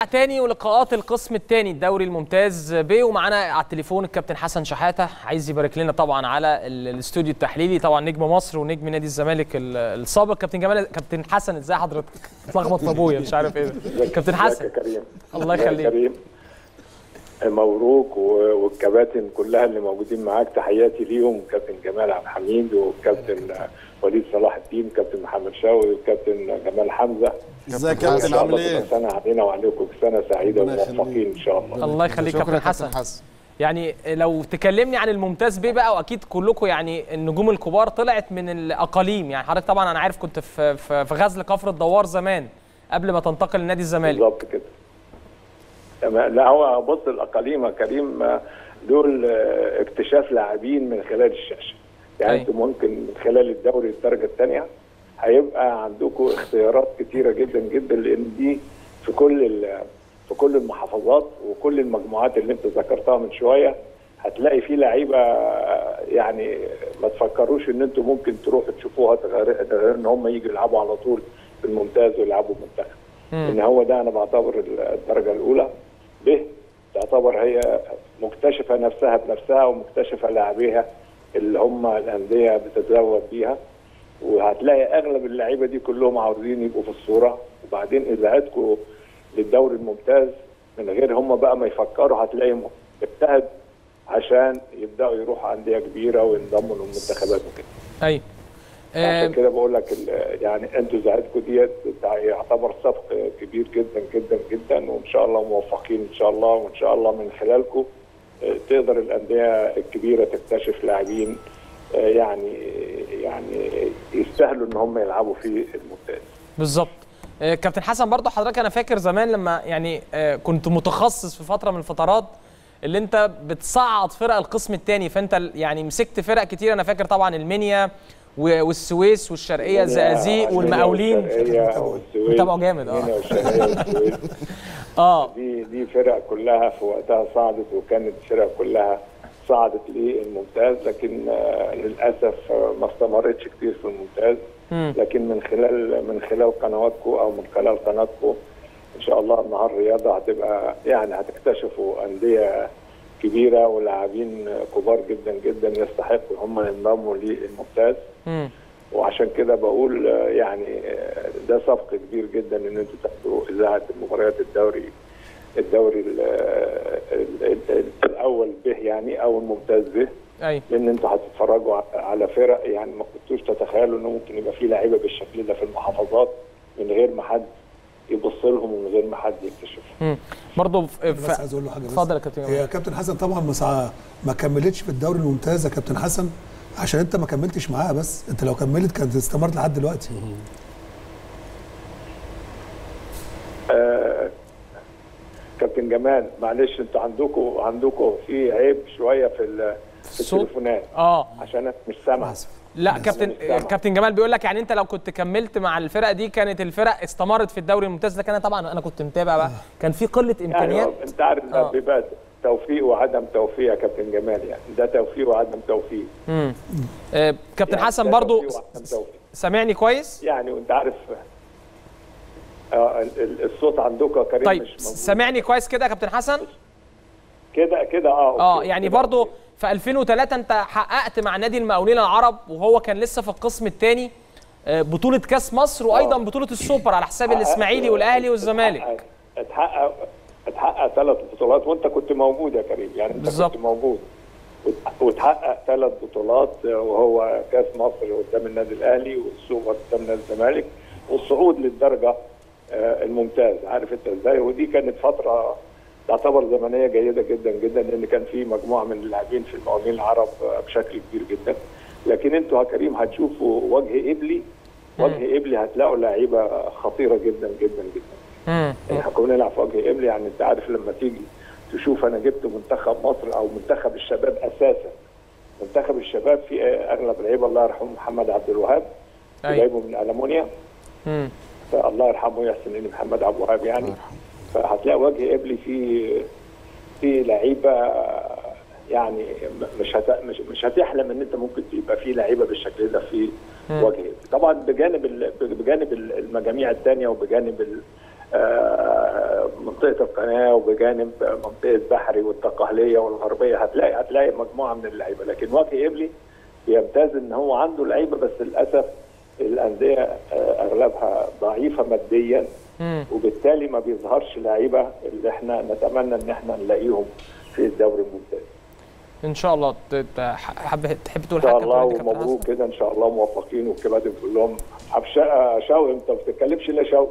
تاني ولقاءات القسم الثاني الدوري الممتاز ب ومعانا على التليفون الكابتن حسن شحاته عايز يبارك لنا طبعا على ال- الاستوديو التحليلي طبعا نجم مصر ونجم نادي الزمالك ال- السابق كابتن جمال كابتن حسن ازاي حضرتك اتلخبط في ابويا مش عارف ايه ده. كابتن حسن ازيك يا كريم الله ازيك يا يخليك. كريم مبروك و- والكباتن كلها اللي موجودين معاك تحياتي ليهم كابتن جمال عبد الحميد وكابتن وليد صلاح الدين كابتن محمد شاوي وكابتن جمال حمزه ازيك يا ان كابتن شاء عامل الله ايه؟ تبقى سنه علينا وعليكم سنه سعيده ربنا يخليك. وموفقين ان شاء الله الله يخليك شكرا كابتن حسن حسن يعني لو تكلمني عن الممتاز بيه بقى واكيد كلكم يعني النجوم الكبار طلعت من الاقاليم يعني حضرتك طبعا انا عارف كنت في في في غزل كفر الدوار زمان قبل ما تنتقل لنادي الزمالك بالظبط كده تمام لا هو بص الاقاليم يا كريم آه، دول آه، اكتشاف لاعبين من خلال الشاشه يعني أي. انتم ممكن من خلال الدوري الدرجه الثانيه هيبقى عندكم اختيارات كتيره جدا جدا لان دي في كل ال- في كل المحافظات وكل المجموعات اللي انت ذكرتها من شويه هتلاقي في لعيبه آه، يعني ما تفكروش ان انتم ممكن تروحوا تشوفوها غير غير ان هم يجوا يلعبوا على طول في الممتاز ويلعبوا منتخب ان هو ده انا بعتبر الدرجه الاولى ب تعتبر هي مكتشفه نفسها بنفسها ومكتشفه لاعبيها اللي هم الانديه بتتزود بيها وهتلاقي اغلب اللعيبه دي كلهم عاوزين يبقوا في الصوره وبعدين اذا عدكوا للدوري الممتاز من غير هم بقى ما يفكروا هتلاقيهم اجتهد عشان يبداوا يروحوا انديه كبيره وينضموا للمنتخبات وكده ايوه آه، عشان كده بقول لك ال- يعني انتوا زعلتكم ديت تع- يعتبر سبق كبير جدا جدا جدا وان شاء الله موفقين ان شاء الله وان شاء الله من خلالكم آه، تقدر الانديه الكبيره تكتشف لاعبين آه، يعني يعني يستاهلوا ان هم يلعبوا في الممتاز. بالظبط آه، كابتن حسن برضه حضرتك انا فاكر زمان لما يعني آه، كنت متخصص في فتره من الفترات اللي انت بتصعد فرق القسم الثاني فانت ال- يعني مسكت فرق كتير انا فاكر طبعا المنيا و- والسويس والشرقيه الزقازيق والمقاولين والشرقية والسويس. متابعه جامد، اه. المنيا والشرقية والسويس. اه دي دي فرق كلها في وقتها صعدت وكانت فرق كلها صعدت للممتاز لكن آه، للاسف آه، ما استمرتش كتير في الممتاز مم. لكن من خلال من خلال قنواتكم او من خلال قناتكم ان شاء الله النهار الرياضه هتبقى يعني هتكتشفوا انديه كبيره ولاعبين كبار جدا جدا يستحقوا هم ينضموا للممتاز مم. وعشان كده بقول آه، يعني آه، ده سبق كبير جدا ان انتوا تاخدوا اذاعه مباريات الدوري الدوري ال- ال- ال- ال- الاول به يعني او الممتاز به ايوه لان انتوا هتتفرجوا ع- على فرق يعني ما كنتوش تتخيلوا انه ممكن يبقى في لعيبه بالشكل ده في المحافظات من غير ما حد يبص لهم ومن غير ما حد يكتشفهم مم. برضه في بس في- عايز اقول له حاجه بس اتفضل يا كابتن جمال. هي كابتن حسن طبعا ما سع- ما كملتش في الدوري الممتاز يا كابتن حسن عشان انت ما كملتش معاها بس انت لو كملت كانت استمرت لحد دلوقتي آه كابتن جمال معلش انتوا عندكم عندكم في عيب شويه في ال- في الصوت؟ التليفونات اه عشان انا مش سامع آسف. لا بس كابتن سامع. كابتن جمال بيقول لك يعني انت لو كنت كملت مع الفرق دي كانت الفرق استمرت في الدوري الممتاز لكن انا طبعا انا كنت متابع بقى كان في قله يعني امكانيات هو انت عارف ده آه. بيبقى توفيق وعدم توفيق يا كابتن جمال يعني ده توفيق وعدم توفيق مم. آه كابتن يعني حسن ده برضو توفيق وعدم توفيق. سامعني كويس يعني وانت عارف آه ال- ال- الصوت عندكم يا كريم طيب مش موجود سامعني كويس كده يا كابتن حسن كده كده اه اه أوكي. يعني كده برضو أوكي. في 2003 انت حققت مع نادي المقاولين العرب وهو كان لسه في القسم الثاني بطوله كاس مصر وايضا بطوله السوبر على حساب الاسماعيلي والاهلي والزمالك اتحقق- اتحقق اتحقق ثلاث بطولات وانت كنت موجود يا كريم يعني انت بالظبط. كنت موجود وت- وتحقق ثلاث بطولات وهو كاس مصر قدام النادي الاهلي والسوبر قدام نادي الزمالك والصعود للدرجه آه، الممتاز عارف انت ازاي ودي كانت فتره تعتبر زمنيه جيده جدا جدا لان كان في مجموعه من اللاعبين في المقاولين العرب آه، بشكل كبير جدا لكن انتوا يا كريم هتشوفوا وجه ابلي وجه ابلي هتلاقوا لعيبه خطيره جدا جدا جدا مم. احنا كنا نلعب في وجه قبلي يعني انت عارف لما تيجي تشوف انا جبت منتخب مصر او منتخب الشباب اساسا منتخب الشباب في اغلب لعيبه الله يرحمه محمد عبد الوهاب أيوة. جايبه من المونيا مم. فالله يرحمه ويحسن الي محمد عبد الوهاب يعني فهتلاقي وجه قبلي في في لعيبه يعني م- مش هت... مش مش هتحلم ان انت ممكن يبقى في لعيبه بالشكل ده في وجه قبلي طبعا بجانب ال... بجانب ال- المجاميع الثانيه وبجانب ال... آه، منطقه القناه وبجانب منطقه بحري والتقهليه والغربيه هتلاقي هتلاقي مجموعه من اللعيبه لكن وجه ابلي يمتاز ان هو عنده لعيبه بس للاسف الانديه آه، اغلبها ضعيفه ماديا مم. وبالتالي ما بيظهرش لعيبه اللي احنا نتمنى ان احنا نلاقيهم في الدوري الممتاز ان شاء الله ت- ت- حب تحب تقول ان حاجه شاء الله كابتن حسن؟ ومبروك كده ان شاء الله موفقين والكباتن كلهم عبشا شوقي انت ما بتتكلمش ليه شوقي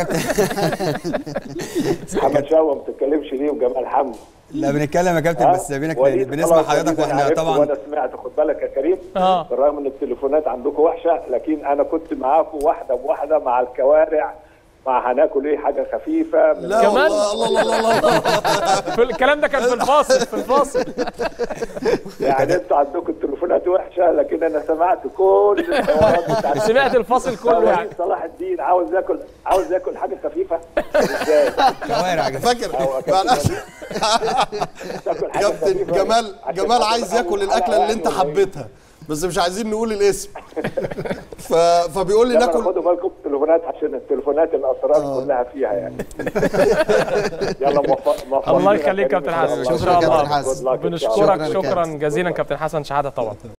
محمد شوقي ما بتتكلمش ليه وجمال حمدي لا بنتكلم يا كابتن ها؟ بس سايبينك وليد بنسمع خلاص، حضرتك وليد أنا واحنا عرفت طبعا وانا سمعت خد بالك يا كريم آه. بالرغم ان التليفونات عندكم وحشه لكن انا كنت معاكم واحده بواحده مع الكوارع مع هناكل ايه حاجه خفيفه من لا كمان؟ والله الله الله الله الله في الكلام ده كان في الفاصل في الفاصل يعني انتوا عندكم التليفونات وحشه لكن انا سمعت كل الحوارات بتاعت سمعت الفاصل كله يعني وليد صلاح الدين عاوز ياكل عاوز ياكل حاجه خفيفه ازاي كوارع كده. فاكر أو أكل معلش. تاكل حاجة كابتن خفيفة جمال عشان جمال خاطر عايز ياكل أول الاكله حلقة اللي انت يعني ولا إيه؟ حبيتها بس مش عايزين نقول الاسم ف... فبيقول لي لا، ما ناكل خدوا بالكم من التليفونات عشان التليفونات الاسرار كلها فيها يعني يلا موفق موفق الله يخليك كابتن حسن ان شكرا شاء كابتن الله حسن. Good luck إن شاء الله. بنشكرك شكرا شكرا كابتن. جزيلا كابتن حسن شحاته طبعا